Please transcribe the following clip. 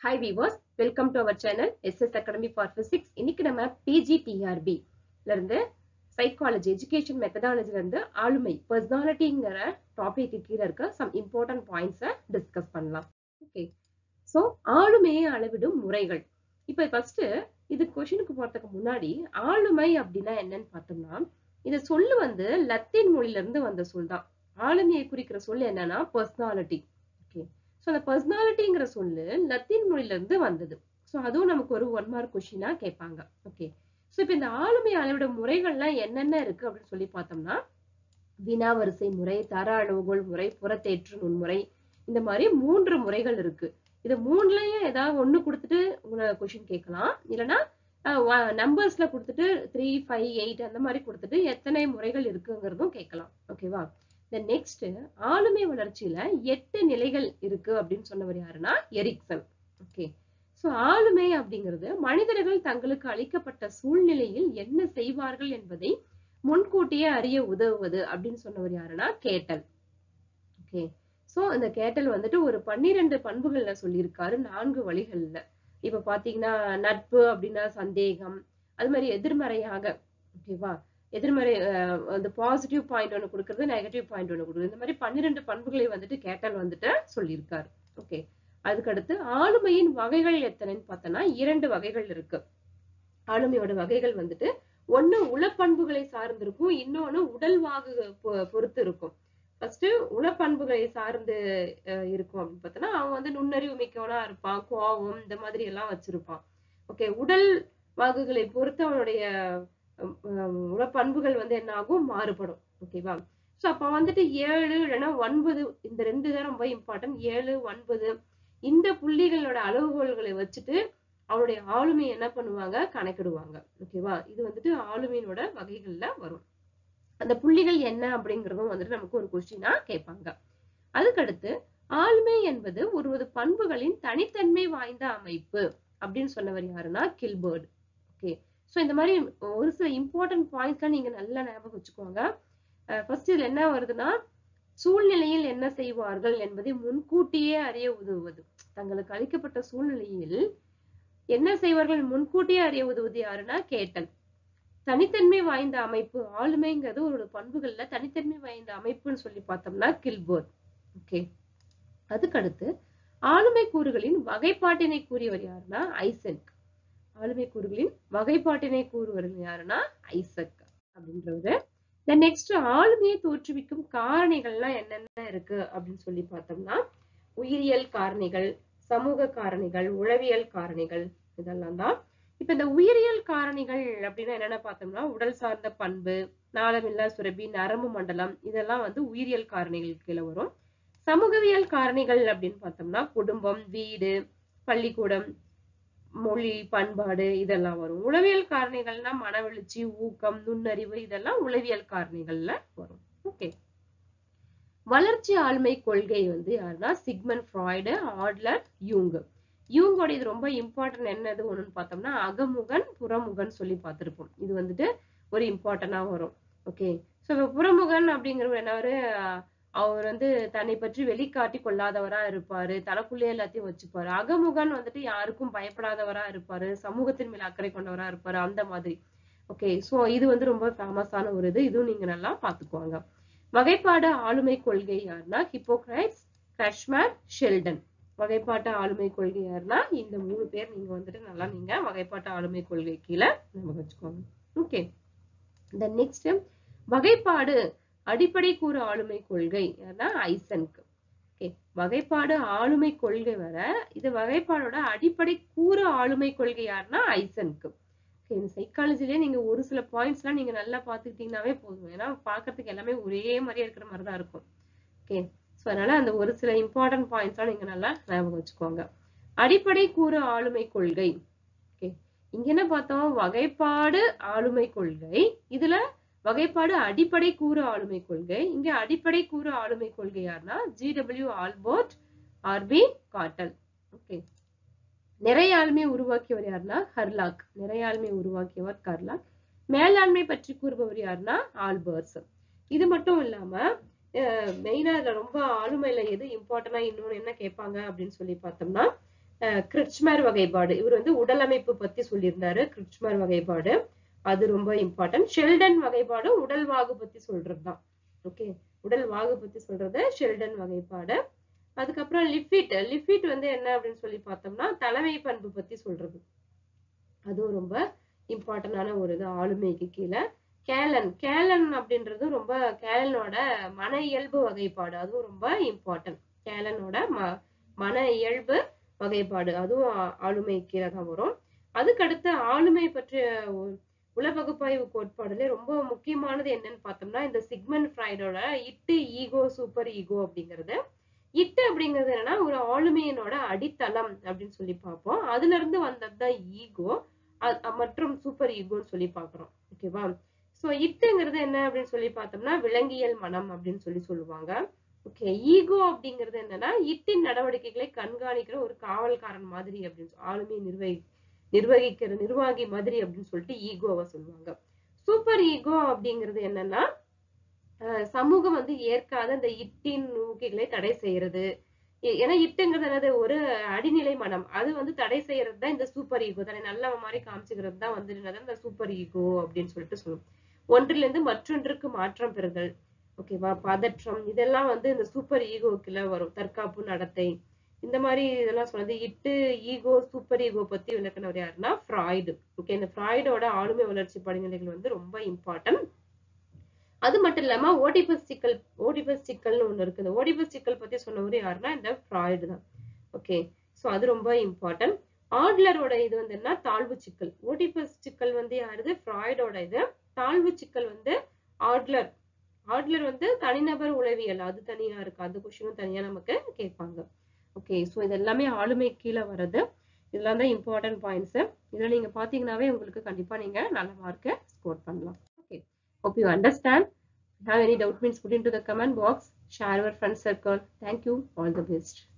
hi viewers welcome to our channel SS academy for physics இன்னைக்கு நம்ம PGTRB இருந்து psychology education மெத்தடாலஜில இருந்து ஆளுமை பர்சனாலிட்டிங்கிற டாபிக்கு கீழே இருக்க சம் இம்பார்ட்டன்ட் பாயிண்ட்ஸை டிஸ்கஸ் பண்ணலாம் ஓகே ஸோ ஆளுமையை அளவிடும் முறைகள் இப்போ ஃபர்ஸ்ட் இது கொஷினுக்கு போறதுக்கு முன்னாடி ஆளுமை அப்படின்னா என்னன்னு பார்த்தோம்னா இந்த சொல்லு வந்து லத்தீன் மொழியில இருந்து வந்த சொல் தான் ஆளுமையை குறிக்கிற சொல் என்னன்னா பர்சனாலிட்டி ஓகே ஸோ அந்த பர்சனாலிட்டிங்கிற சொல்லு லத்தீன் மொழியில இருந்து வந்தது ஸோ அதுவும் நமக்கு ஒரு ஒன் மார்க் கொஷினா கேட்பாங்க ஓகே ஸோ இப்போ இந்த ஆளுமை அளவிட முறைகள்லாம் என்னென்ன இருக்கு அப்படின்னு சொல்லி பார்த்தோம்னா வினாவரிசை முறை தர அளவுகோல் முறை புறத்தேற்று நுண்முறை இந்த மாதிரி மூன்று முறைகள் இருக்கு இது மூணுலயும் ஏதாவது ஒண்ணு கொடுத்துட்டு உங்களை கொஷின் கேட்கலாம் இல்லைன்னா நம்பர்ஸ்ல கொடுத்துட்டு த்ரீ ஃபைவ் எயிட் அந்த மாதிரி கொடுத்துட்டு எத்தனை முறைகள் இருக்குங்கிறதும் கேட்கலாம் ஓகேவா இந்த நெக்ஸ்ட் ஆளுமை வளர்ச்சியில எட்டு நிலைகள் இருக்கு அப்படின்னு சொன்னவர் யாருன்னா எரிக்சன் ஓகே ஸோ ஆளுமை அப்படிங்கிறது மனிதர்கள் தங்களுக்கு அளிக்கப்பட்ட சூழ்நிலையில் என்ன செய்வார்கள் என்பதை முன்கூட்டியே அறிய உதவுவது அப்படின்னு சொன்னவர் யாருன்னா கேட்டல் ஓகே ஸோ இந்த கேட்டல் வந்துட்டு ஒரு பன்னிரெண்டு பண்புகள்ல சொல்லியிருக்காரு நான்கு வழிகள்ல இப்ப பாத்தீங்கன்னா நட்பு அப்படின்னா சந்தேகம் அது மாதிரி எதிர்மறையாக ஓகேவா எதிர்மறை அந்த பாசிட்டிவ் பாயிண்ட் ஒன்று கொடுக்கறது நெகட்டிவ் பாயிண்ட் ஒன்று கொடுக்குறது இந்த மாதிரி பன்னிரெண்டு பண்புகளை வந்துட்டு கேட்டல் வந்துட்டு சொல்லியிருக்காரு ஓகே அதுக்கடுத்து ஆளுமையின் வகைகள் எத்தனைன்னு பார்த்தோம்னா இரண்டு வகைகள் இருக்கு ஆளுமையோட வகைகள் வந்துட்டு ஒண்ணு உளப்பண்புகளை சார்ந்திருக்கும் இன்னொன்னு உடல்வாகு பொறுத்து இருக்கும் ஃபர்ஸ்ட் உளப்பண்புகளை சார்ந்து இருக்கும் அப்படின்னு பார்த்தோன்னா அவன் வந்து நுண்ணறிவு மிக்கவனா இருப்பான் கோபம் இந்த மாதிரி எல்லாம் வச்சிருப்பான் ஓகே உடல் வாகுகளை பொறுத்து அவனுடைய உளப்பண்புகள் வந்து என்ன ஆகும் மாறுபடும் ஓகேவா ஸோ அப்போ வந்துட்டு ஏழு இல்லைன்னா ஒன்பது இந்த ரெண்டு தான் ரொம்ப இம்பார்ட்டன்ட் ஏழு ஒன்பது இந்த புள்ளிகளோட அளவுகோல்களை வச்சுட்டு அவனுடைய ஆளுமை என்ன பண்ணுவாங்க கணக்கிடுவாங்க ஓகேவா இது வந்துட்டு ஆளுமையினோட வகைகள்ல வரும் அந்த புள்ளிகள் என்ன அப்படிங்கறதும் வந்துட்டு நமக்கு ஒரு கொஸ்டினா கேட்பாங்க அதுக்கடுத்து ஆளுமை என்பது ஒரு பண்புகளின் தனித்தன்மை வாய்ந்த அமைப்பு அப்படின்னு சொன்னவர் யாருன்னா கில்பர்ட் ஓகே ஸோ இந்த மாதிரி ஒரு சில இம்பார்ட்டன்ட் பாயிண்ட்ஸ்லாம் நீங்க நல்லா ஞாபகம் வச்சுக்கோங்க ஃபர்ஸ்ட் இதுல என்ன வருதுன்னா சூழ்நிலையில் என்ன செய்வார்கள் என்பதை முன்கூட்டியே அறிய உதவுவது தங்களுக்கு அளிக்கப்பட்ட சூழ்நிலையில் என்ன செய்வார்கள் முன்கூட்டியே அறிய உதவுவது யாருன்னா கேட்டல் தனித்தன்மை வாய்ந்த அமைப்பு ஆளுமைங்கிறது ஒரு பண்புகள்ல தனித்தன்மை வாய்ந்த அமைப்புன்னு சொல்லி பார்த்தோம்னா கில்போர்ட் ஓகே அதுக்கடுத்து ஆளுமை கூறுகளின் வகைப்பாட்டினை கூறியவர் யாருன்னா ஐசக் ஆளுமை கூறுகளின் வகைப்பாட்டினை கூறுவர் யாருன்னா ஐசக் அப்படின்றவர் இந்த நெக்ஸ்ட் ஆளுமையை தோற்றுவிக்கும் காரணிகள்லாம் என்னென்ன இருக்கு அப்படின்னு சொல்லி பார்த்தோம்னா உயிரியல் காரணிகள் சமூக காரணிகள் உளவியல் காரணிகள் இதெல்லாம் தான் இப்ப இந்த உயிரியல் காரணிகள் அப்படின்னா என்னென்ன பார்த்தோம்னா உடல் சார்ந்த பண்பு நாளமில்லா சுரபி நரம்பு மண்டலம் இதெல்லாம் வந்து உயிரியல் காரணிகள் கீழே வரும் சமூகவியல் காரணிகள் அப்படின்னு பார்த்தோம்னா குடும்பம் வீடு பள்ளிக்கூடம் மொழி பண்பாடு இதெல்லாம் வரும் உளவியல் காரணிகள்னா மனவெழுச்சி ஊக்கம் நுண்ணறிவு இதெல்லாம் உளவியல் காரணிகள்ல வரும் ஓகே வளர்ச்சி ஆளுமை கொள்கை வந்து யாருன்னா சிக்மன் ஃப்ராய்டு ஆட்லர் யூங்கு யூங்கோட இது ரொம்ப இம்பார்ட்டன்ட் என்னது ஒண்ணுன்னு பார்த்தோம்னா அகமுகன் புறமுகன் சொல்லி பார்த்திருப்போம் இது வந்துட்டு ஒரு இம்பார்ட்டண்டா வரும் ஓகே ஸோ புறமுகன் அப்படிங்கிறவர் என்னவரு அவர் வந்து தன்னை பற்றி வெளிக்காட்டி கொள்ளாதவரா இருப்பாரு தனக்குள்ளே எல்லாத்தையும் வச்சுப்பாரு அகமுகன் வந்துட்டு யாருக்கும் பயப்படாதவரா இருப்பாரு சமூகத்தின் மேல அக்கறை கொண்டவரா இருப்பாரு அந்த மாதிரி ஓகே ஸோ இது வந்து ரொம்ப ஃபேமஸான ஒரு இது இதுவும் நீங்க நல்லா பாத்துக்குவாங்க வகைப்பாடு ஆளுமை கொள்கை யாருன்னா ஹிப்போக்ரைட்ஸ் கிரஷ்மேர் ஷெல்டன் வகைப்பாட்டு ஆளுமை கொள்கை யாருன்னா இந்த மூணு பேர் நீங்க வந்துட்டு நல்லா நீங்க வகைப்பாட்டு ஆளுமை கொள்கை கீழே நம்ம வச்சுக்கோங்க ஓகே இந்த நெக்ஸ்ட் வகைப்பாடு அடிப்படை கூறு ஆளுமை கொள்கை யாருன்னா ஐசன்க் ஓகே வகைப்பாடு ஆளுமை கொள்கை வர இது வகைப்பாடோட அடிப்படை கூறு ஆளுமை கொள்கை யாருன்னா ஐசன்க்கு ஓகே இந்த சைக்காலஜிலேயே நீங்க ஒரு சில பாயிண்ட்ஸ் எல்லாம் நீங்க நல்லா பாத்துக்கிட்டீங்கன்னாவே போதும் ஏன்னா பாக்குறதுக்கு எல்லாமே ஒரே மாதிரியே இருக்கிற மாதிரி தான் இருக்கும் ஓகே ஸோ அதனால அந்த ஒரு சில இம்பார்ட்டன்ட் பாயிண்ட்ஸ்லாம் நீங்க நல்லா ஞாபகம் வச்சுக்கோங்க அடிப்படை கூறு ஆளுமை கொள்கை ஓகே இங்க என்ன பார்த்தோம் வகைப்பாடு ஆளுமை கொள்கை இதுல வகைப்பாடு அடிப்படை கூறு ஆளுமை கொள்கை இங்க அடிப்படை கூறு ஆளுமை கொள்கை யாருன்னா G W Allport R B Cattell okay நிறையாண்மை உருவாக்கியவர் யாருன்னா ஹர்லாக் நிறையாண்மை உருவாக்கியவர் கர்லாக் மேலாண்மை பற்றி கூறுபவர் யாருன்னா ஆல்பர்ஸ் இது மட்டும் இல்லாம மெயினா இதுல ரொம்ப ஆளுமையில எது இம்பார்ட்டன்டா இன்னொன்னு என்ன கேட்பாங்க அப்படின்னு சொல்லி பார்த்தோம்னா கிரிச்மர் வகைப்பாடு இவர் வந்து உடலமைப்பு பத்தி சொல்லியிருந்தாரு கிரிச்மர் வகைப்பாடு அது ரொம்ப இம்பார்ட்டன்ட் ஷெல்டன் வகைப்பாடு உடல் வாகு பத்தி சொல்றதுதான் ஓகே உடல் வாகு பத்தி சொல்றது ஷெல்டன் வகைப்பாடு அதுக்கப்புறம் லிஃபிட் லிஃபிட் வந்து என்ன அப்படின்னு சொல்லி பார்த்தோம்னா தலைமை பண்பு பத்தி சொல்றது அதுவும் ரொம்ப இம்பார்ட்டன்டான ஒரு இது ஆளுமைக்கு கீழே கேலன் கேலன் அப்படின்றது ரொம்ப கேலனோட மன இயல்பு வகைப்பாடு அதுவும் ரொம்ப இம்பார்ட்டன்ட் கேலனோட ம மன இயல்பு வகைப்பாடு அதுவும் ஆளுமை கீழே தான் வரும் அதுக்கடுத்து ஆளுமை பற்றிய உள பகுப்பாய்வு கோட்பாடுல ரொம்ப முக்கியமானது என்னன்னு பார்த்தோம்னா இந்த சிக்மன் ஃப்ரைடோட இட்டு ஈகோ சூப்பர் ஈகோ அப்படிங்கிறது இட்டு அப்படிங்கிறது என்னன்னா ஒரு ஆளுமையினோட அடித்தளம் அப்படின்னு சொல்லி பார்ப்போம் அதுல இருந்து வந்ததுதான் ஈகோ மற்றும் சூப்பர் ஈகோன்னு சொல்லி பாக்குறோம் ஓகேவா சோ இட்டுங்கிறது என்ன அப்படின்னு சொல்லி பார்த்தோம்னா விலங்கியல் மனம் அப்படின்னு சொல்லி சொல்லுவாங்க ஓகே ஈகோ அப்படிங்கிறது என்னன்னா இட்டின் நடவடிக்கைகளை கண்காணிக்கிற ஒரு காவல்காரன் மாதிரி அப்படின்னு ஆளுமை நிர்வகி நிர்வகிக்கிற நிர்வாகி மாதிரி அப்படின்னு சொல்லிட்டு ஈகோவை சொல்லுவாங்க சூப்பர் ஈகோ அப்படிங்கிறது என்னன்னா சமூகம் வந்து ஏற்காத இந்த இட்டின் நோக்கிகளை தடை செய்யறது ஏன்னா இட்டுங்கிறது என்னது ஒரு அடிநிலை மனம் அது வந்து தடை செய்யறது தான் இந்த சூப்பர் ஈகோ தன்னை நல்ல மாதிரி காமிச்சுக்கிறது தான் வந்து என்னது இந்த சூப்பர் ஈகோ அப்படின்னு சொல்லிட்டு சொல்லுவோம் ஒன்றிலிருந்து மற்றொன்றுக்கு மாற்றம் பெறுதல் ஓகேவா பதற்றம் இதெல்லாம் வந்து இந்த சூப்பர் ஈகோக்குள்ள வரும் தற்காப்பு நடத்தை இந்த மாதிரி இதெல்லாம் சொன்னது இட்டு ஈகோ சூப்பர் ஈகோ பத்தி விளக்குனவர் யாருன்னா ஃப்ராய்டு ஓகே இந்த ஃப்ராய்டோட ஆளுமை வளர்ச்சி படிநிலைகள் வந்து ரொம்ப இம்பார்ட்டன்ட் அது மட்டும் இல்லாம ஓடிபஸ் சிக்கல் ஓடிபஸ் சிக்கல்னு ஒண்ணு இருக்கு இந்த ஓடிபஸ் சிக்கல் பத்தி சொன்னவர் யாருன்னா இந்த ஃப்ராய்டு தான் ஓகே சோ அது ரொம்ப இம்பார்ட்டன்ட் ஆட்லரோட இது வந்து என்ன தாழ்வு சிக்கல் ஓடிபஸ் சிக்கல் வந்து யாருது ஃப்ராய்டோட இது தாழ்வு சிக்கல் வந்து ஆட்லர் ஆட்லர் வந்து தனிநபர் உளவியல் அது தனியா இருக்கு அது கொஸ்டினும் தனியா நமக்கு கேட்பாங்க ஓகே ஸோ இது எல்லாமே ஆளுமை கீழே வர்றது இதெல்லாம் தான் இம்பார்ட்டன்ட் பாயிண்ட்ஸ் இதில் நீங்கள் பார்த்தீங்கன்னாவே உங்களுக்கு கண்டிப்பாக நீங்கள் நல்ல மார்க்கை ஸ்கோர் பண்ணலாம் okay hope you understand have any doubt means put into the comment box share your friend circle thank you all the best